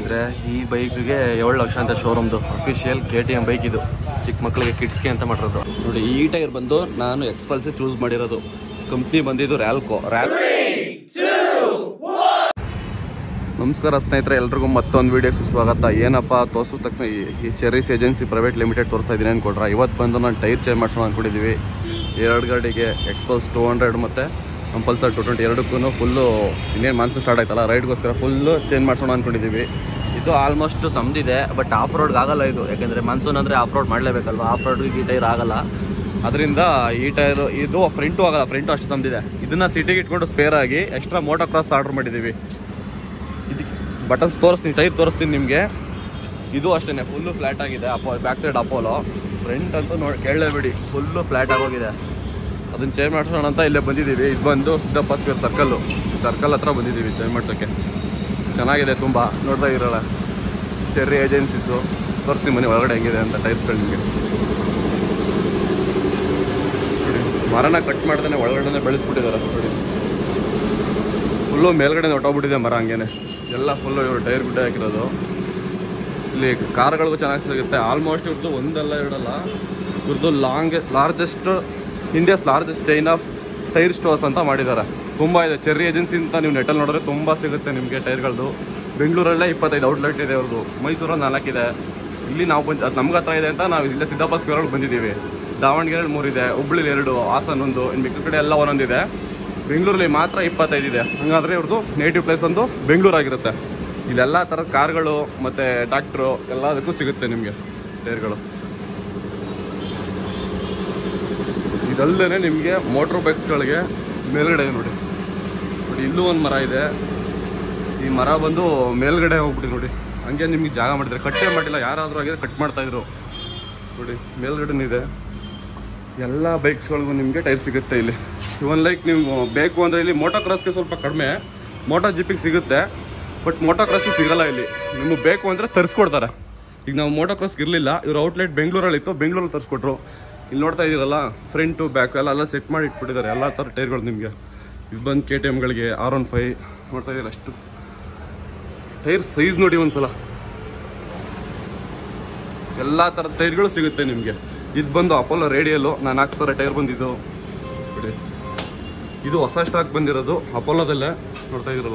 ಸ್ನೇಹಿತರೆ ಈ ಬೈಕ್ಗೆ ಏಳು ಲಕ್ಷ ಅಂತ ಶೋರೂಮ್ದು official K T M bike ಇದು ಚಿಕ್ಕ ಮಕ್ಕಳಿಗೆ ಕಿಡ್ಸ್ಗೆ ಅಂತ ಮಾಡಿರೋದು ನೋಡಿ ಈ ಟೈರ್ ಬಂದು ನಾನು ಎಕ್ಸ್ಪಲ್ಸಿ ಚೂಸ್ ಮಾಡಿರೋದು ಕಂಪ್ನಿ ಬಂದಿದ್ದು ರ್ಯಾಲ್ಕೋ ರ್ಯಾಲ್ ನಮಸ್ಕಾರ ಸ್ನೇಹಿತರೆ ಎಲ್ರಿಗೂ ಮತ್ತೊಂದು ವೀಡಿಯೋಗೆ ಸ್ವಾಗತ ಏನಪ್ಪ ತೋರ್ಸು ತಕ್ಷಣ ಈ- ಈ ಚೆರೀಸ್ ಏಜೆನ್ಸಿ ಪ್ರೈವೇಟ್ ಲಿಮಿಟೆಡ್ ತೋರಿಸ್ತಾ ಇದ್ದೀನಿ ಅನ್ಕೊಡ್ರ ಇವತ್ತು ಬಂದು ನಾನು ಟೈರ್ ಚೇಂಜ್ ಮಾಡ್ಸೋಣ ಅಂದ್ಕೊಂಡಿದ್ದೀವಿ ಎರಡು ಗಾಡಿಗೆ ಎಕ್ಸ್ಪಲ್ಸ್ ಟೂ ಹಂಡ್ರೆಡ್ ಮತ್ತು ಕಂಪಲ್ಸರ್ ಟು ಟ್ವೆಂಟಿ ಎರಡಕ್ಕೂ ಫುಲ್ಲು ಇನ್ನೇನು ಮಾನ್ಸೂನ್ ಸ್ಟಾರ್ಟ್ ಆಯ್ತಲ್ಲ ರೈಡ್ಗೋಸ್ಕರ ಫುಲ್ಲು ಚೇಂಜ್ ಮಾಡ್ಸೋಣ ಅಂದ್ಕೊಂಡಿದ್ದೀವಿ ಇದು ಆಲ್ಮೋಸ್ಟ್ ಸಮದಿದೆ ಬಟ್ ಆಫ್ ರೋಡ್ಗೆ ಆಗಲ್ಲ ಇದು ಯಾಕೆಂದರೆ ಮಾನ್ಸೂನ್ ಅಂದರೆ ಆಫ್ ರೋಡ್ ಮಾಡಲೇಬೇಕಲ್ವ ಆಫ್ ರೋಡ್ಗೆ ಈ ಟೈರ್ ಆಗಲ್ಲ ಅದರಿಂದ ಈ ಟೈರ್ ಇದು ಫ್ರಂಟು ಆಗಲ್ಲ ಫ್ರಂಟು ಅಷ್ಟು ಸಮದಿದೆ ಇದನ್ನು ಸಿಟಿಗೆ ಇಟ್ಕೊಂಡು ಸ್ಪೇರ್ ಆಗಿ ಎಕ್ಸ್ಟ್ರಾ ಮೋಟೋ ಕ್ರಾಸ್ ಆರ್ಡರ್ ಮಾಡಿದ್ದೀವಿ ಇದಕ್ಕೆ ಬಟನ್ಸ್ ತೋರಿಸ್ತೀನಿ ಟೈರ್ ತೋರಿಸ್ತೀನಿ ನಿಮಗೆ ಇದು ಅಷ್ಟೇ ಫುಲ್ಲು ಫ್ಲ್ಯಾಟ್ ಆಗಿದೆ ಅಪೋ ಬ್ಯಾಕ್ ಸೈಡ್ ಅಪೋಲೋ ಫ್ರಂಟ್ ಅಂತೂ ನೋಡಿ ಕೇಳಲೇಬೇಡಿ ಫುಲ್ಲು ಫ್ಲ್ಯಾಟ್ ಆಗೋಗಿದೆ ಅದನ್ನು ಚೇಂಜ್ ಮಾಡ್ಸೋಣ ಅಂತ ಇಲ್ಲೇ ಬಂದಿದ್ದೀವಿ ಇದು ಬಂದು ಸಿದ್ದಪ್ಪ ಸ್ಕ್ವೇರ್ ಸರ್ಕಲ್ಲು ಸರ್ಕಲ್ ಹತ್ರ ಬಂದಿದ್ದೀವಿ ಚೇಂಜ್ ಮಾಡ್ಸೋಕ್ಕೆ ಚೆನ್ನಾಗಿದೆ ತುಂಬ ನೋಡ್ತಾ ಇರೋಲ್ಲ ಚೆರ್ರಿ ಏಜೆನ್ಸಿದ್ದು ತೋರಿಸ್ತೀನಿ ಮನೆ ಒಳಗಡೆ ಹೆಂಗಿದೆ ಅಂತ ಟೈರ್ಸ್ಗಳು ನಿಮಗೆ ಮರನ ಕಟ್ ಮಾಡ್ತಾನೆ ಒಳಗಡೆ ಬೆಳೆಸ್ಬಿಟ್ಟಿದ್ದಾರೆ ನೋಡಿ ಫುಲ್ಲು ಮೇಲ್ಗಡೆ ಹೊಟ್ಟೋಗ್ಬಿಟ್ಟಿದೆ ಮರ ಹಂಗೇನೆ ಎಲ್ಲ ಫುಲ್ಲು ಇವರು ಟೈರ್ ಗುಡ್ಡೆ ಹಾಕಿರೋದು ಇಲ್ಲಿ ಕಾರ್ಗಳಿಗೂ ಚೆನ್ನಾಗಿ ಸಿಗುತ್ತೆ ಆಲ್ಮೋಸ್ಟ್ ಇವ್ರದ್ದು ಒಂದಲ್ಲ ಎರಡಲ್ಲ ಇವ್ರದ್ದು long largest India's largest chain of tyre stores ಅಂತ ಮಾಡಿದ್ದಾರೆ ತುಂಬ ಇದೆ ಚೆರ್ರಿ ಏಜೆನ್ಸಿ ಅಂತ ನೀವು ನೆಟ್ಟಲ್ಲಿ ನೋಡಿದ್ರೆ ತುಂಬ ಸಿಗುತ್ತೆ ನಿಮಗೆ ಟೈರ್ಗಳದ್ದು ಬೆಂಗಳೂರಲ್ಲೇ ಇಪ್ಪತ್ತೈದು ಔಟ್ಲೆಟ್ ಇದೆ ಅವ್ರದ್ದು ಮೈಸೂರಲ್ಲಿ ನಾಲ್ಕಿದೆ ಇಲ್ಲಿ ನಾವು ಬಂದು ಅದು ನಮ್ಗೆ ಹತ್ರ ಇದೆ ಅಂತ ನಾವು ಇಲ್ಲೇ ಸಿದ್ದಪ್ಪ ಸ್ಕ್ವೇರ್ ಬಂದಿದ್ದೀವಿ ದಾವಣಗೆರೆಯಲ್ಲಿ ಮೂರಿದೆ ಹುಬ್ಳಿಲಿ ಎರಡು ಹಾಸನ್ ಒಂದು ಇನ್ನು ಮಿಕ್ಕ ಕಡೆ ಎಲ್ಲ ಒಂದೊಂದಿದೆ ಬೆಂಗಳೂರಲ್ಲಿ ಮಾತ್ರ ಇಪ್ಪತ್ತೈದು ಇದೆ ಹಂಗಾದ್ರೆ ಇವ್ರದ್ದು ನೇಟಿವ್ ಪ್ಲೇಸ್ ಒಂದು ಬೆಂಗಳೂರು ಆಗಿರುತ್ತೆ ಇಲ್ಲೆಲ್ಲ ಥರದ ಕಾರ್ಗಳು ಮತ್ತು ಟ್ರ್ಯಾಕ್ಟ್ರು ಎಲ್ಲದಕ್ಕೂ ಸಿಗುತ್ತೆ ನಿಮಗೆ ಟೈರ್ಗಳು ಇದಲ್ಲದೆ ನಿಮಗೆ ಮೋಟ್ರ್ ಬೈಕ್ಸ್ಗಳಿಗೆ ಮೇಲ್ಗಡೆ ಇದೆ ನೋಡಿ ನೋಡಿ ಇಲ್ಲೂ ಒಂದು ಮರ ಇದೆ ಈ ಮರ ಬಂದು ಮೇಲ್ಗಡೆ ಹೋಗ್ಬಿಟ್ಟು ನೋಡಿ ಹಂಗೆ ನಿಮಗೆ ಜಾಗ ಮಾಡಿದ್ದಾರೆ ಕಟ್ಟೇ ಮಾಡಿಲ್ಲ ಯಾರಾದರೂ ಆಗಿದ್ರೆ ಕಟ್ ಮಾಡ್ತಾ ಇದ್ರು ನೋಡಿ ಮೇಲ್ಗಡೆ ಇದೆ ಎಲ್ಲ ಬೈಕ್ಸ್ಗಳಿಗೂ ನಿಮಗೆ ಟೈರ್ ಸಿಗುತ್ತೆ ಇಲ್ಲಿ ಇವನ್ ಲೈಕ್ ನೀವು ಬೇಕು ಅಂದರೆ ಇಲ್ಲಿ ಮೋಟೋ ಕ್ರಾಸ್ಗೆ ಸ್ವಲ್ಪ ಕಡಿಮೆ ಮೋಟೋ ಜಿಪಿಗೆ ಸಿಗುತ್ತೆ ಬಟ್ ಮೋಟೋ ಕ್ರಾಸಿಗೆ ಸಿಗಲ್ಲ ಇಲ್ಲಿ ನಿಮಗೆ ಬೇಕು ಅಂದರೆ ತರಿಸ್ಕೊಡ್ತಾರೆ ಈಗ ನಾವು ಮೋಟೋ ಕ್ರಾಸ್ಗೆ ಇರಲಿಲ್ಲ ಇವ್ರ ಔಟ್ಲೆಟ್ ಬೆಂಗಳೂರಲ್ಲಿ ಇತ್ತು ಬೆಂಗಳೂರಲ್ಲಿ ತರಿಸ್ಕೊಟ್ರು ಇಲ್ಲಿ ನೋಡ್ತಾ ಇದ್ದೀರಲ್ಲ ಫ್ರಂಟು ಬ್ಯಾಕು ಎಲ್ಲ ಎಲ್ಲ ಸೆಟ್ ಮಾಡಿ ಇಟ್ಬಿಟ್ಟಿದ್ದಾರೆ ಎಲ್ಲ ಥರ ಟೈರ್ಗಳು ನಿಮಗೆ ಇದು ಬಂದು ಕೆ ಟಿ ಎಮ್ಗಳಿಗೆ ಆರ್ ಒನ್ ಫೈ ನೋಡ್ತಾ ಇದ್ದೀರ ಅಷ್ಟು ಟೈರ್ ಸೈಜ್ ನೋಡಿ ಒಂದ್ಸಲ ಎಲ್ಲ ಥರದ ಟೈರ್ಗಳು ಸಿಗುತ್ತೆ ನಿಮಗೆ ಇದು ಬಂದು ಅಪೋಲೋ ರೇಡಿಯಲ್ಲು ನಾನು ಹಾಕ್ಸ್ತಾರೆ ಟೈರ್ ಬಂದಿದ್ದು ಬಿಡಿ ಇದು ಹೊಸ ಸ್ಟಾಕ್ ಬಂದಿರೋದು ಅಪೋಲೋದಲ್ಲೇ ನೋಡ್ತಾ ಇದ್ದೀರಲ್ಲ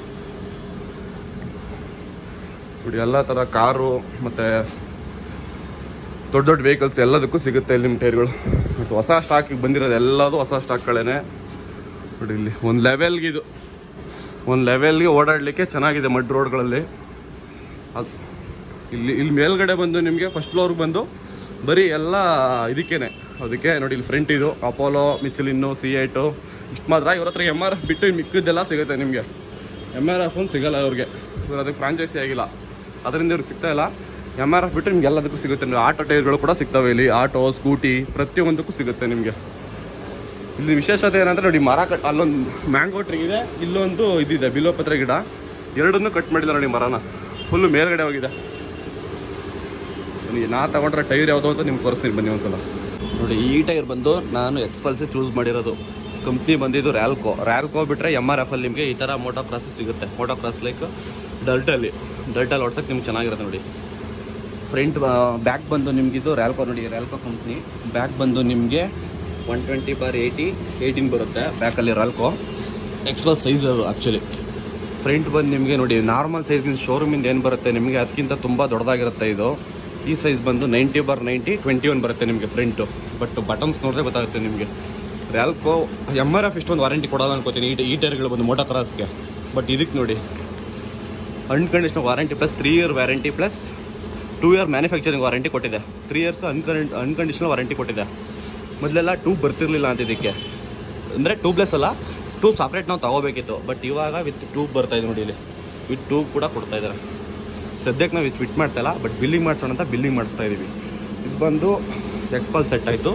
ನೋಡಿ ಎಲ್ಲ ಥರ ಕಾರು ಮತ್ತು ದೊಡ್ಡ ದೊಡ್ಡ ವೆಹಿಕಲ್ಸ್ ಎಲ್ಲದಕ್ಕೂ ಸಿಗುತ್ತೆ ಇಲ್ಲಿ ನಿಮ್ಮ ಟೈರ್ಗಳು ಮತ್ತು ಹೊಸ ಸ್ಟಾಕಿಗೆ ಬಂದಿರೋದು ಎಲ್ಲದು ಹೊಸ ಸ್ಟಾಕ್ಗಳೇ ನೋಡಿ ಇಲ್ಲಿ ಒಂದು ಲೆವೆಲ್ಗೆ ಇದು ಒಂದು ಲೆವೆಲ್ಗೆ ಓಡಾಡಲಿಕ್ಕೆ ಚೆನ್ನಾಗಿದೆ ಮಡ್ ರೋಡ್ಗಳಲ್ಲಿ ಅದು ಇಲ್ಲಿ ಇಲ್ಲಿ ಮೇಲ್ಗಡೆ ಬಂದು ನಿಮಗೆ ಫಸ್ಟ್ ಫ್ಲೋರ್ಗೆ ಬಂದು ಬರೀ ಎಲ್ಲ ಇದಕ್ಕೇನೆ ಅದಕ್ಕೆ ನೋಡಿ ಇಲ್ಲಿ ಫ್ರಂಟ್ ಇದು ಅಪೋಲೋ ಮಿಚಲಿನ್ನು ಸಿ ಏಟು ಇಷ್ಟು ಮಾತ್ರ ಇವ್ರ ಹತ್ರ ಎಮ್ ಆರ್ ಎಫ್ ಬಿಟ್ಟು ಇನ್ನು ಮಿಕ್ಕಿದ್ದೆಲ್ಲ ಸಿಗುತ್ತೆ ನಿಮಗೆ ಎಮ್ ಆರ್ ಎಫ್ ಒಂದು ಸಿಗಲ್ಲ ಅವ್ರಿಗೆ ಇವ್ರು ಅದಕ್ಕೆ ಫ್ರಾಂಚೈಸಿ ಆಗಿಲ್ಲ ಅದರಿಂದ ಇವ್ರಿಗೆ ಸಿಗ್ತಾ ಇಲ್ಲ ಎಮ್ ಆರ್ ಎಫ್ ಬಿಟ್ಟು ನಿಮ್ಗೆ ಎಲ್ಲದಕ್ಕೂ ಸಿಗುತ್ತೆ ನಿಮ್ಗೆ ಆಟೋ ಟೈರ್ಗಳು ಕೂಡ ಸಿಗ್ತವೆ ಇಲ್ಲಿ ಆಟೋ ಸ್ಕೂಟಿ ಪ್ರತಿಯೊಂದಕ್ಕೂ ಸಿಗುತ್ತೆ ನಿಮಗೆ ಇಲ್ಲಿ ವಿಶೇಷತೆ ಏನಂದ್ರೆ ನೋಡಿ ಮರ ಕಟ್ ಅಲ್ಲೊಂದು ಮ್ಯಾಂಗೋ ಟ್ರೀ ಇದೆ ಇಲ್ಲೊಂದು ಇದಿದೆ ಬಿಲೋಪತ್ರೆ ಗಿಡ ಎರಡನ್ನೂ ಕಟ್ ಮಾಡಿಲ್ಲ ನೋಡಿ ಮರನ ಫುಲ್ಲು ಮೇಲ್ಗಡೆ ಹೋಗಿದೆ ಬನ್ನಿ, ನಾ ತಗೊಂಡ್ರೆ ಟೈರ್ ಯಾವುದು ಅಂತ ನಿಮ್ಗೆ ತೋರಿಸ್ತೀನಿ ಬನ್ನಿ ಒಂದ್ಸಲ ನೋಡಿ ಈ ಟೈರ್ ಬಂದು ನಾನು ಎಕ್ಸ್ಪಲ್ಸಿ ಚೂಸ್ ಮಾಡಿರೋದು ಕಂಪ್ನಿ ಬಂದಿದ್ದು ರ್ಯಾಲ್ಕೋ ರ್ಯಾಲ್ಕೋ ಬಿಟ್ಟರೆ ಎಮ್ ಆರ್ ಎಫ್ ಅಲ್ಲಿ ನಿಮಗೆ ಈ ಥರ ಮೋಟೋ ಕ್ರಾಸ್ ಸಿಗುತ್ತೆ ಮೋಟೋ ಕ್ರಾಸ್ ಲೈಕ್ ಡಲ್ಟಲ್ಲಿ ಡಲ್ಟಲ್ಲಿ ಓಡ್ಸೋಕೆ ನಿಮ್ಗೆ ಚೆನ್ನಾಗಿರುತ್ತೆ ನೋಡಿ ಫ್ರಂಟ್ ಬ್ಯಾಕ್ ಬಂದು ನಿಮಗಿದು ರ್ಯಾಲ್ಕೋ ನೋಡಿ ರ್ಯಾಲ್ಕೋ ಕಂಪ್ನಿ ಬ್ಯಾಕ್ ಬಂದು ನಿಮಗೆ one twenty bar eighty eighteen ಬರುತ್ತೆ ಬ್ಯಾಕಲ್ಲಿ ರ್ಯಾಲ್ಕೋ ಎಕ್ಸ್ಪಲ್ ಸೈಜ್ ಅದು ಆ್ಯಕ್ಚುಲಿ ಫ್ರಂಟ್ ಬಂದು ನಿಮಗೆ ನೋಡಿ ನಾರ್ಮಲ್ ಸೈಜ್ಗಿಂತ ಶೋರೂಮಿಂದ ಏನು ಬರುತ್ತೆ ನಿಮಗೆ ಅದಕ್ಕಿಂತ ತುಂಬ ದೊಡ್ಡದಾಗಿರುತ್ತೆ ಇದು ಈ ಸೈಜ್ ಬಂದು ninety bar ninety twenty one ಬರುತ್ತೆ ನಿಮಗೆ ಫ್ರಂಟು ಬಟ್ ಬಟನ್ಸ್ ನೋಡಿದ್ರೆ ಗೊತ್ತಾಗುತ್ತೆ ನಿಮಗೆ ರ್ಯಾಲ್ಕೋ ಎಮ್ ಆರ್ ಎಫ್ ಇಷ್ಟೊಂದು ವಾರಂಟಿ ಕೊಡೋದು ಅನ್ಕೋತೀನಿ ಈ ಈ ಟೈರ್ಗಳು ಬಂದು ಮೋಟೋ ಕ್ರಾಸ್ಗೆ ಬಟ್ ಇದಕ್ಕೆ ನೋಡಿ unconditional warranty plus three year warranty plus two year manufacturing warranty ಕೊಟ್ಟಿದೆ ತ್ರೀ ಇಯರ್ಸ್ ಅನ್ಕನ್ ಅನ್ಕಂಡೀಷನಲ್ ವಾರಂಟಿ ಕೊಟ್ಟಿದೆ ಮೊದಲೆಲ್ಲ ಟ್ಯೂಬ್ ಬರ್ತಿರ್ಲಿಲ್ಲ ಅಂತ ಇದಕ್ಕೆ ಅಂದರೆ ಟ್ಯೂಬ್ಲೆಸ್ ಅಲ್ಲ ಟ್ಯೂಬ್ ಸಪ್ರೇಟ್ ನಾವು ತಗೋಬೇಕಿತ್ತು ಬಟ್ ಇವಾಗ ವಿತ್ ಟ್ಯೂಬ್ ಬರ್ತಾ ಇದೆ ನೋಡಿ ಇಲ್ಲಿ ವಿತ್ ಟ್ಯೂಬ್ ಕೂಡ ಕೊಡ್ತಾ ಇದ್ದಾರೆ ಸದ್ಯಕ್ಕೆ ನಾವು ಇದು ಫಿಟ್ ಮಾಡ್ತಾ ಇಲ್ಲ ಬಟ್ ಬಿಲ್ಲಿಂಗ್ ಮಾಡ್ಸೋಣ ಅಂತ ಬಿಲ್ಲಿಂಗ್ ಮಾಡಿಸ್ತಾ ಇದ್ದೀವಿ ಇದು ಬಂದು ಎಕ್ಸ್ಪಲ್ ಸೆಟ್ ಆಯಿತು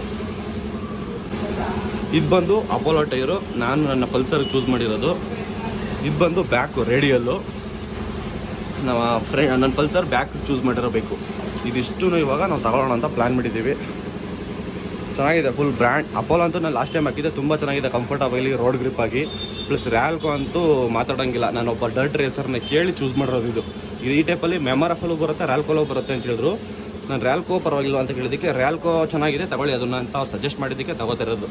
ಇದು ಬಂದು ಅಪೋಲೋ ಟೈರು ನಾನು ನನ್ನ ಪಲ್ಸರ್ ಚೂಸ್ ಮಾಡಿರೋದು ಇದು ಬಂದು ಬ್ಯಾಕು ರೇಡಿಯಲ್ಲು ನಾವು ಫ್ರೇ ನನ್ನ ಪಲ್ಸರ್ ಬ್ಯಾಕ್ ಚೂಸ್ ಮಾಡಿರೋ ಬೇಕು ಇದಿಷ್ಟು ಇವಾಗ ನಾವು ತಗೊಳ್ಳೋಣ ಅಂತ ಪ್ಲ್ಯಾನ್ ಮಾಡಿದ್ದೀವಿ ಚೆನ್ನಾಗಿದೆ ಫುಲ್ ಬ್ರ್ಯಾಂಡ್ ಅಪೋಲೋ ಅಂತೂ ನಾನು ಲಾಸ್ಟ್ ಟೈಮ್ ಹಾಕಿದ್ದೆ ತುಂಬ ಚೆನ್ನಾಗಿದೆ ಕಂಫರ್ಟಬಲಿ ರೋಡ್ ಗ್ರಿಪ್ ಆಗಿ ಪ್ಲಸ್ ರ್ಯಾಲ್ಕೋ ಅಂತೂ ಮಾತಾಡೋಂಗಿಲ್ಲ ನಾನು ಒಬ್ಬ ಡರ್ಟ್ ರೇಸರ್ನ ಕೇಳಿ ಚೂಸ್ ಮಾಡಿರೋದು ಇದು ಇದು ಈ ಟೈಪಲ್ಲಿ ಮೆಮರಫಲ್ಲೂ ಬರುತ್ತೆ ರ್ಯಾಲ್ಕೋಲೂ ಬರುತ್ತೆ ಅಂತ ಹೇಳಿದ್ರು ನಾನು ರ್ಯಾಲ್ಕೋ ಪರವಾಗಿಲ್ಲ ಅಂತ ಕೇಳಿದ್ದಕ್ಕೆ ರ್ಯಾಲ್ಕೋ ಚೆನ್ನಾಗಿದೆ ತಗೊಳ್ಳಿ ಅದನ್ನ ಅಂತ ಅವ್ರು ಸಜೆಸ್ಟ್ ಮಾಡಿದ್ದಕ್ಕೆ ತಗೋತಿರೋದು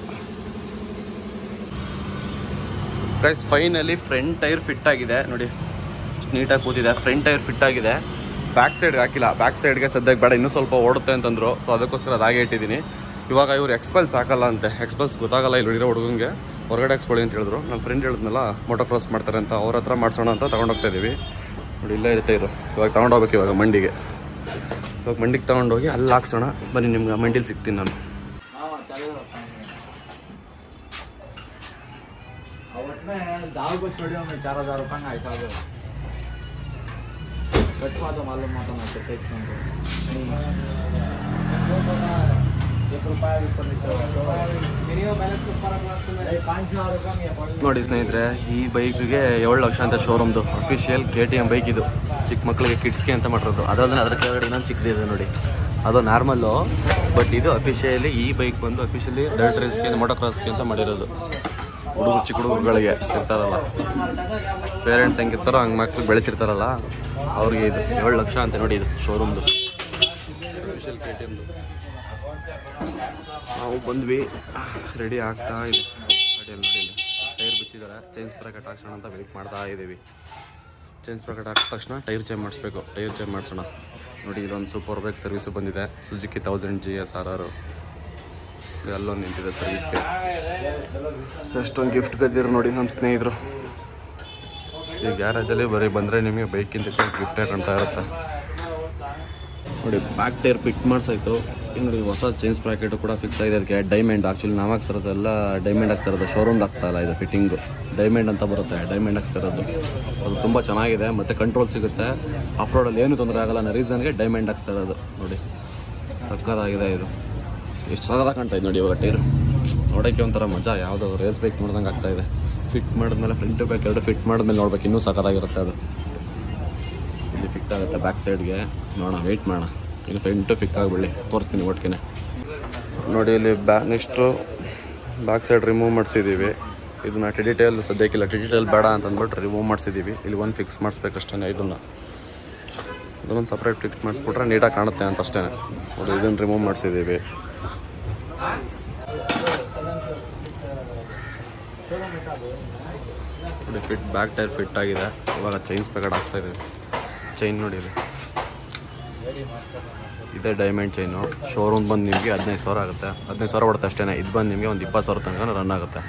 guys finally front tyre fit ಆಗಿದೆ ನೋಡಿ ನೀಟಾಗಿ ಕೂತಿದೆ ಫ್ರಂಟ್ ಟೈರ್ ಫಿಟ್ ಆಗಿದೆ ಬ್ಯಾಕ್ ಸೈಡ್ಗೆ ಹಾಕಿಲ್ಲ ಬ್ಯಾಕ್ ಸೈಡ್ಗೆ ಸದ್ಯಕ್ಕೆ ಬೇಡ ಇನ್ನೂ ಸ್ವಲ್ಪ ಓಡುತ್ತೆ ಅಂತಂದ್ರು ಸೊ ಅದಕ್ಕೋಸ್ಕರ ಅದು ಹಾಗೆ ಇಟ್ಟಿದ್ದೀನಿ ಇವಾಗ ಇವ್ರು ಎಕ್ಸ್ಪಲ್ಸ್ ಹಾಕಲ್ಲ ಅಂತೆ ಎಕ್ಸ್ಪಲ್ಸ್ ಗೊತ್ತಾಗಲ್ಲ ಇಲ್ಲಿ ಹುಡುಗಿರೋ ಹುಡುಗಂಗೆ ಹೊರಗಡೆ ಹಾಕ್ಸ್ಕೊಳ್ಳಿ ಅಂತ ಹೇಳಿದ್ರು ನನ್ನ ಫ್ರೆಂಡ್ ಹೇಳಿದ್ನಲ್ಲ ಮೋಟೋ ಕ್ರಾಸ್ ಮಾಡ್ತಾರೆ ಅಂತ ಅವ್ರ ಹತ್ರ ಮಾಡ್ಸೋಣ ಅಂತ ತೊಗೊಂಡೋಗ್ತಾ ಇದ್ದೀವಿ ನೋಡಿ ಇಲ್ಲೇ ಇದೆ ಟೈರು ಇವಾಗ ತೊಗೊಂಡೋಗ್ಬೇಕು ಇವಾಗ ಮಂಡಿಗೆ ಇವಾಗ ಮಂಡಿಗೆ ತೊಗೊಂಡೋಗಿ ಅಲ್ಲಿ ಹಾಕ್ಸೋಣ ಬನ್ನಿ ನಿಮ್ಗೆ ಮಂಡಿಲಿ ಸಿಗ್ತೀನಿ ನಾನು आवट में दाल को छोड़ियो में चार हजार रुपये का हिसाब है कटवा तो मालूम होता ना कितने एक रुपया भी ऊपर नीचे मिनिमम बैलेंस ऊपर पाँच हजार रुपये में पड़ ನೋಡಿ ಸ್ನೇಹಿತರೆ ಈ ಬೈಕ್ಗೆ ಏಳು ಲಕ್ಷ ಅಂತ ಶೋರೂಮ್ದು official K T M bike ಇದು ಚಿಕ್ಕ ಮಕ್ಕಳಿಗೆ ಕಿಡ್ಸ್ಗೆ ಅಂತ ಮಾಡಿರೋದು ಅದಲ್ಲದೆ ಅದ್ರ ಕೆಳಗಡೆ ಇನ್ನೊಂದು ಚಿಕ್ಕದಿದೆ ನೋಡಿ ಅದು ನಾರ್ಮಲ್ಲು ಬಟ್ ಇದು ಅಫಿಷಿಯಲಿ ಈ ಬೈಕ್ ಬಂದು ಅಫಿಷಿಯಲಿ ಡರ್ಟ್ ರೇಸ್ಗೆ ಮೋಟೋ ಕ್ರಾಸ್ಗೆ ಅಂತ ಮಾಡಿರೋದು ಹುಡುಗರು ಚಿಕ್ಕ ಹುಡುಗರುಗಳಿಗೆ ಇರ್ತಾರಲ್ಲ ಪೇರೆಂಟ್ಸ್ ಹೆಂಗಿರ್ತಾರೋ ಹಂಗೆ ಮಕ್ಳಿಗೆ ಬೆಳೆಸಿರ್ತಾರಲ್ಲ ಅವ್ರಿಗೆ ಇದು ಏಳು ಲಕ್ಷ ಅಂತ ನೋಡಿ ಇದು ಶೋರೂಮ್ದು ಅಫಿಷಿಯಲ್ ಕೆ ಟಿ ಎಮ್ದು ನಾವು ಬಂದ್ವಿ ರೆಡಿ ಆಗ್ತಾ ಇದೆ ಗಾಡಿಯಲ್ಲಿ ನೋಡಿ ಇಲ್ಲಿ ಟೈರ್ ಬಿಚ್ಚಿದ್ದಾರೆ ಚೇಂಜ್ ಪ್ಯಾಕೆಟ್ ಹಾಕ್ಸೋಣ ಅಂತ ವೆಯ್ಟ್ ಮಾಡ್ತಾ ಇದ್ದೀವಿ ಚೇಂಜ್ ಪ್ಯಾಕೆಟ್ ಹಾಕಿದ ತಕ್ಷಣ ಟೈರ್ ಚೇಂಜ್ ಮಾಡಿಸ್ಬೇಕು ಟೈರ್ ಚೇಂಜ್ ಮಾಡಿಸೋಣ ನೋಡಿ ಇಲ್ಲೊಂದು ಸೂಪರ್ ಬೈಕ್ ಸರ್ವಿಸು ಬಂದಿದೆ Suzuki thousand G S R ಆರು ಅಲ್ಲೊಂದು ನಿಂತಿದೆ ಸರ್ವಿಸ್ಗೆ ಎಷ್ಟೊಂದು ಗಿಫ್ಟ್ ಗದ್ದಿರು ನೋಡಿ ನಮ್ಮ ಸ್ನೇಹಿತರು ಈ ಗ್ಯಾರೇಜಲ್ಲಿ ಬರೀ ಬಂದರೆ ನಿಮಗೆ ಬೈಕಿಂತ ಚೆನ್ನಾಗಿ ಗಿಫ್ಟೇ ಕಾಣ್ತಾ ಇರುತ್ತೆ ನೋಡಿ ಬ್ಯಾಕ್ ಟೈರ್ ಫಿಟ್ ಮಾಡ್ಸಾಯ್ತು ಈಗ ನೋಡಿ ಹೊಸ ಚೇಂಜ್ ಪ್ಯಾಕೆಟ್ ಕೂಡ ಫಿಕ್ಸ್ ಆಗಿದೆ ಅದಕ್ಕೆ ಡೈಮಂಡ್ ಆ್ಯಕ್ಚುಲಿ ನಾವು ಹಾಕ್ಸಿರೋದೆಲ್ಲ ಡೈಮಂಡ್ ಹಾಕ್ಸಿರೋದು ಶೋರೂಮ್ದು ಆಗ್ತಾ ಇಲ್ಲ ಇದು ಫಿಟ್ಟಿಂಗು ಡೈಮಂಡ್ ಅಂತ ಬರುತ್ತೆ ಡೈಮಂಡ್ ಹಾಕ್ಸಿರೋದು ಅದು ತುಂಬ ಚೆನ್ನಾಗಿದೆ ಮತ್ತು ಕಂಟ್ರೋಲ್ ಸಿಗುತ್ತೆ ಆಫ್ ರೋಡಲ್ಲಿ ಏನು ತೊಂದರೆ ಆಗಲ್ಲ ಅನ್ನೋ ರೀಸನ್ಗೆ ಡೈಮಂಡ್ ಹಾಕ್ಸ್ತಾ ಇರೋದು ನೋಡಿ ಸಕ್ಕತ್ತಾಗಿದೆ ಇದು ಎಷ್ಟು ಸಕ್ಕತ್ತಾಗಿ ಕಾಣ್ತಾ ಇದೆ ನೋಡಿ ಇವಾಗ ಟೈರು ನೋಡೋಕ್ಕೆ ಒಂಥರ ಮಜಾ ಯಾವುದೋ ರೇಸ್ ಬೈಕ್ ನೋಡ್ದಂಗೆ ಆಗ್ತಾ ಇದೆ ಫಿಟ್ ಮಾಡಿದ್ಮೇಲೆ ಫ್ರಂಟ್ ಬ್ಯಾಕ್ ಎರಡು ಫಿಟ್ ಮಾಡಿದ್ಮೇಲೆ ನೋಡ್ಬೇಕು ಇನ್ನೂ ಸಕ್ಕತ್ತಾಗಿರುತ್ತೆ ಅದು ಇಲ್ಲಿ ಫಿಟ್ ಆಗುತ್ತೆ ಬ್ಯಾಕ್ ಸೈಡ್ಗೆ ನೋಡೋಣ ವೆಯ್ಟ್ ಮಾಡೋಣ ಇನ್ನು ಫ್ರಂಟು ಫಿಟ್ ಆಗಿಬಿಡಲಿ ತೋರಿಸ್ತೀನಿ ಒಟ್ಟಿಗೆ ನೋಡಿ ಇಲ್ಲಿ ಬ್ಯಾ ನೆಕ್ಸ್ಟು ಬ್ಯಾಕ್ ಸೈಡ್ ರಿಮೂವ್ ಮಾಡಿಸಿದ್ದೀವಿ ಇದನ್ನ ಟಿಡಿಟೇಲ್ ಸದ್ಯಕ್ಕಿಲ್ಲ ಟಿಡಿಟೇಲ್ ಬೇಡ ಅಂತ ಅಂದ್ಬಿಟ್ಟು ರಿಮೂವ್ ಮಾಡಿಸಿದ್ದೀವಿ ಇಲ್ಲಿ ಒಂದು ಫಿಕ್ಸ್ ಮಾಡಿಸ್ಬೇಕಷ್ಟೇ ಇದನ್ನು ಇದನ್ನೊಂದು ಸಪ್ರೇಟ್ ಫಿಕ್ಸ್ ಮಾಡಿಸ್ಬಿಟ್ರೆ ನೀಟಾಗಿ ಕಾಣುತ್ತೆ ಅಂತ ಅಷ್ಟೇ ನೋಡಿ ಇದನ್ನು ರಿಮೂವ್ ಮಾಡಿಸಿದ್ದೀವಿ ನೋಡಿ ಫಿಟ್ ಬ್ಯಾಕ್ ಟೈರ್ ಫಿಟ್ ಆಗಿದೆ ಇವಾಗ ಚೈನ್ಸ್ ಪ್ಯಾಕೆಟ್ ಹಾಕ್ಸ್ತಾ ಇದ್ದೀವಿ ಚೈನ್ ನೋಡಿ ಇಲ್ಲಿ ಇದೇ ಡೈಮಂಡ್ ಚೈನು ಶೋರೂಮ್ ಬಂದು ನಿಮಗೆ ಹದಿನೈದು ಸಾವಿರ ಆಗುತ್ತೆ ಹದಿನೈದು ಸಾವಿರ ಕೊಡುತ್ತೆ ಅಷ್ಟೇ ಇದು ಬಂದು ನಿಮಗೆ ಒಂದು ಇಪ್ಪತ್ತು ಸಾವಿರ ತನಕ ರನ್ ಆಗುತ್ತೆ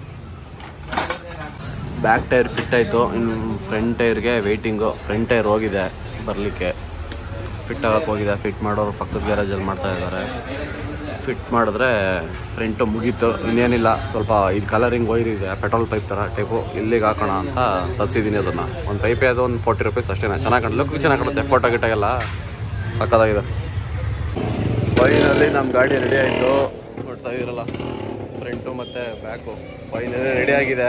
ಬ್ಯಾಕ್ ಟೈರ್ ಫಿಟ್ ಆಯಿತು ಇನ್ನು ಫ್ರಂಟ್ ಟೈರ್ಗೆ ವೆಯ್ಟಿಂಗು ಫ್ರಂಟ್ ಟೈರ್ ಹೋಗಿದೆ ಬರಲಿಕ್ಕೆ ಫಿಟ್ ಆಗಕ್ಕೆ ಹೋಗಿದೆ ಫಿಟ್ ಮಾಡೋರು ಪಕ್ಕದ ಗ್ಯಾರೇಜಲ್ಲಿ ಮಾಡ್ತಾ ಇದ್ದಾರೆ ಫಿಟ್ ಮಾಡಿದ್ರೆ ಫ್ರಂಟು ಮುಗೀತು ಇನ್ನೇನಿಲ್ಲ ಸ್ವಲ್ಪ ಇದು ಕಲರಿಂಗ್ ವೈರ್ ಇದೆ ಪೆಟ್ರೋಲ್ ಪೈಪ್ ಥರ ಟೈಪು ಇಲ್ಲಿಗೆ ಹಾಕೋಣ ಅಂತ ತರಿಸಿದ್ದೀನಿ ಅದನ್ನು ಒಂದು ಪೈಪೇ ಅದು ಒಂದು ಫೋರ್ಟಿ ರುಪೀಸ್ ಅಷ್ಟೇ ಚೆನ್ನಾಗಿ ಕಾಣ ಲುಕ್ ಚೆನ್ನಾಗಿ ಕಾಣುತ್ತೆ ಫೋಟೋ ಗಿಟಾಗೆಲ್ಲ ಸಕ್ಕತ್ತಾಗಿದೆ ಫೈನಲ್ಲಿ ನಮ್ಮ ಗಾಡಿ ರೆಡಿ ಆಯಿತು ನೋಡ್ತಾ ಇರಲ್ಲ ಫ್ರಂಟು ಮತ್ತು ಬ್ಯಾಕು ಫೈನಲಿ ರೆಡಿ ಆಗಿದೆ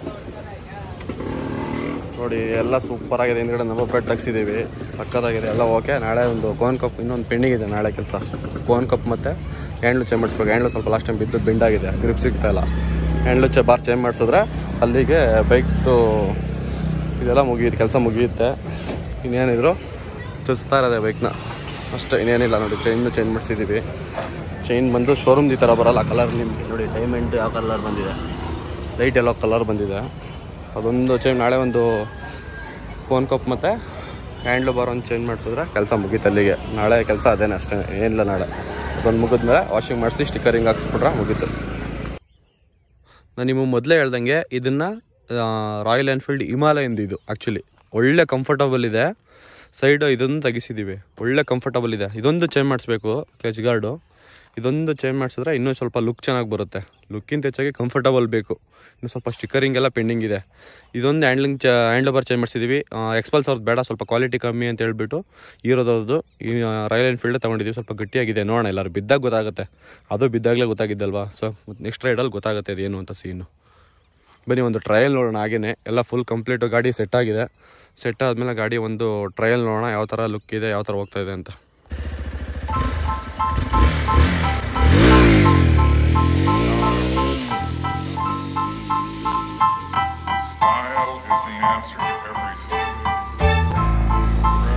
ನೋಡಿ ಎಲ್ಲ ಸೂಪರ್ ಆಗಿದೆ ಹಿಂದ್ಗಡೆ ನಮ್ಮ ಬೆಡ್ ತೆಗ್ಸಿದ್ದೀವಿ ಸಕ್ಕತ್ತಾಗಿದೆ ಎಲ್ಲ ಓಕೆ ನಾಳೆ ಒಂದು ಕೋನ್ ಕಪ್ ಇನ್ನೊಂದು ಪೆಂಡಿಂಗ್ ಇದೆ ನಾಳೆ ಕೆಲಸ ಕೋನ್ ಕಪ್ ಮತ್ತು ಹ್ಯಾಂಡ್ಲು ಚೇಂಜ್ ಮಾಡಿಸ್ಬೇಕು ಹ್ಯಾಂಡ್ಲು ಸ್ವಲ್ಪ ಲಾಸ್ಟ್ ಟೈಮ್ ಬಿದ್ದು ಬೆಂಡಾಗಿದೆ ಗ್ರಿಪ್ ಸಿಗ್ತಾ ಇಲ್ಲ ಹ್ಯಾಂಡ್ಲು ಚೆ ಬಾರ್ ಚೇಂಜ್ ಮಾಡಿಸಿದ್ರೆ ಅಲ್ಲಿಗೆ ಬೈಕ್ದು ಇದೆಲ್ಲ ಮುಗಿಯುತ್ತೆ ಕೆಲಸ ಮುಗಿಯುತ್ತೆ ಇನ್ನೇನಿದ್ರು ಚುಚ್ತಾ ಇರೋದೆ ಬೈಕ್ನ ಅಷ್ಟೇ ಇನ್ನೇನಿಲ್ಲ ನೋಡಿ ಚೈನ್ನು ಚೇಂಜ್ ಮಾಡಿಸಿದ್ದೀವಿ ಚೈನ್ ಬಂದು ಶೋರೂಮ್ದು ಈ ಥರ ಬರಲ್ಲ ಕಲರ್ ನಿಮಗೆ ನೋಡಿ ಡೈಮಂಡ್ ಯಾವ ಕಲರ್ ಬಂದಿದೆ ಲೈಟ್ ಎಲ್ಲೋ ಕಲರ್ ಬಂದಿದೆ ಅದೊಂದು ಚೇಂಜ್ ನಾಳೆ ಒಂದು ಫೋನ್ ಕಪ್ ಮತ್ತು ಹ್ಯಾಂಡ್ಲು ಬಾರ್ ಒಂದು ಚೇಂಜ್ ಮಾಡಿಸಿದ್ರೆ ಕೆಲಸ ಮುಗೀತು ಅಲ್ಲಿಗೆ ನಾಳೆ ಕೆಲಸ ಅದೇನೆ ಅಷ್ಟೇ ಏನಿಲ್ಲ ನಾಳೆ ಅದೊಂದು ಮುಗಿದ್ಮೇಲೆ ವಾಷಿಂಗ್ ಮಾಡಿಸಿ ಸ್ಟಿಕ್ಕರಿಂಗ್ ಹಾಕ್ಸ್ಬಿಟ್ರೆ ಮುಗೀತು ನಾನು ನಿಮಗೆ ಮೊದಲೇ ಹೇಳ್ದಂಗೆ ಇದನ್ನು ರಾಯಲ್ ಎನ್ಫೀಲ್ಡ್ ಹಿಮಾಲಯಂದು ಇದು ಆ್ಯಕ್ಚುಲಿ ಒಳ್ಳೆ ಕಂಫರ್ಟಬಲ್ ಇದೆ ಸೈಡು ಇದೊಂದು ತೆಗಿಸಿದ್ದೀವಿ ಒಳ್ಳೆ ಕಂಫರ್ಟಬಲ್ ಇದೆ ಇದೊಂದು ಚೇಂಜ್ ಮಾಡಿಸ್ಬೇಕು ಕ್ಲಚ್ ಗಾರ್ಡು ಇದೊಂದು ಚೇಂಜ್ ಮಾಡಿಸಿದ್ರೆ ಇನ್ನೂ ಸ್ವಲ್ಪ ಲುಕ್ ಚೆನ್ನಾಗಿ ಬರುತ್ತೆ ಲುಕ್ಕಿಂತ ಹೆಚ್ಚಾಗಿ ಕಂಫರ್ಟಬಲ್ ಬೇಕು ಇನ್ನು ಸ್ವಲ್ಪ ಸ್ಟಿಕ್ಕರಿಂಗ್ ಎಲ್ಲ ಪೆಂಡಿಂಗ್ ಇದೆ ಇದೊಂದು ಹ್ಯಾಂಡ್ಲಿಂಗ್ ಚ ಹ್ಯಾಂಡ್ ಓವರ್ ಚೇಂಜ್ ಮಾಡಿಸಿದ್ದೀವಿ ಎಕ್ಸ್ಪಲ್ಸ್ ಅವ್ರದ್ದು ಬೇಡ ಸ್ವಲ್ಪ ಕ್ವಾಲಿಟಿ ಕಮ್ಮಿ ಅಂತ ಹೇಳ್ಬಿಟ್ಟು ಇರೋದವ್ರದ್ದು ಈ ರಾಯಲ್ ಎನ್ಫೀಲ್ಡೇ ತೊಗೊಂಡಿದ್ದೀವಿ ಸ್ವಲ್ಪ ಗಟ್ಟಿಯಾಗಿದೆ ನೋಡೋಣ ಎಲ್ಲರೂ ಬಿದ್ದಾಗ ಗೊತ್ತಾಗುತ್ತೆ ಅದು ಬಿದ್ದಾಗಲೇ ಗೊತ್ತಾಗಿದ್ದಲ್ವಾ ಸೊ ನೆಕ್ಸ್ಟ್ ರೈಡಲ್ಲಿ ಗೊತ್ತಾಗುತ್ತೆ ಅದೇನು ಅಂತ ಸೀನು ಬನ್ನಿ ಒಂದು ಟ್ರಯಲ್ ನೋಡೋಣ ಹಾಗೇನೆ ಎಲ್ಲ ಫುಲ್ ಕಂಪ್ಲೀಟು ಗಾಡಿ ಸೆಟ್ ಆಗಿದೆ ಸೆಟ್ ಆದಮೇಲೆ ಗಾಡಿ ಒಂದು ಟ್ರಯಲ್ ನೋಡೋಣ ಯಾವ ಥರ ಲುಕ್ ಇದೆ ಯಾವ ಥರ ಹೋಗ್ತಾ ಇದೆ ಅಂತ Style is the answer to everything.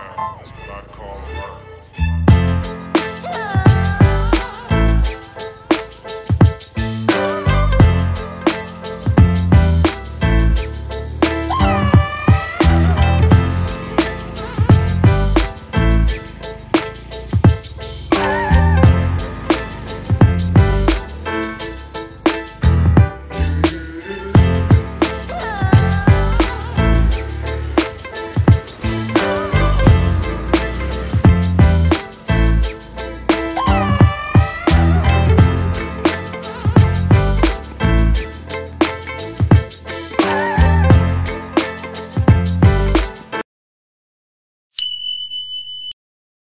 around, not call around.